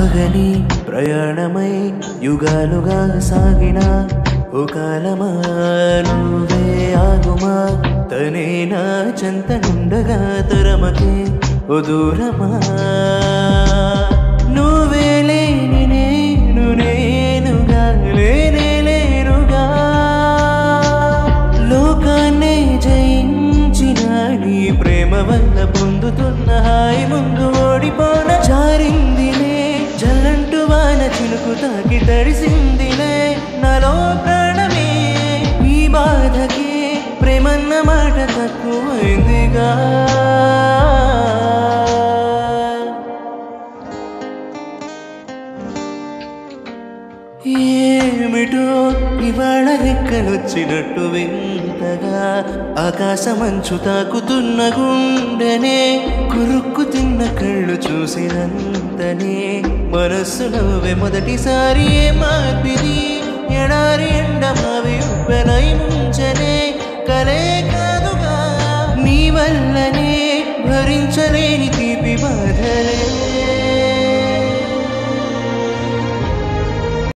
ఆగని ప్రయాణమై యుగాలుగా సాగిన ఓ కాలమా నువ్వే ఆగుమా తనే నా చెంతనుండగా తరమకే ఓ దూరమా నువ్వే లేని నేను నేనుగా లేనే లేనుగా లోకాన్నే జయించిన నీ ప్రేమ వల్ల పొందుతున్న హాయి ముందు ఓడిపోన జారిందిలే జల్లంటు వాన చినుకు తాకి తడిసిందిలే నాలో ప్రాణమే ఈ బాధకి ప్రేమన్న మాట తక్కువైందిగా ఏమిటో ఇవాళ రెక్కలొచ్చినట్టు వింతగా ఆకాశమంచు తాకుతున్న గుండెనే కురుక్కు తిన్న కళ్ళు చూసినంతనే మనస్సు నవ్వే మొదటిసారి ఏ మార్పిది ఎడారి ఎండమావి ఉప్పెనై ముంచనే కలే కాదుగా నీ వల్లనే భరించలేని తీపి బాధలే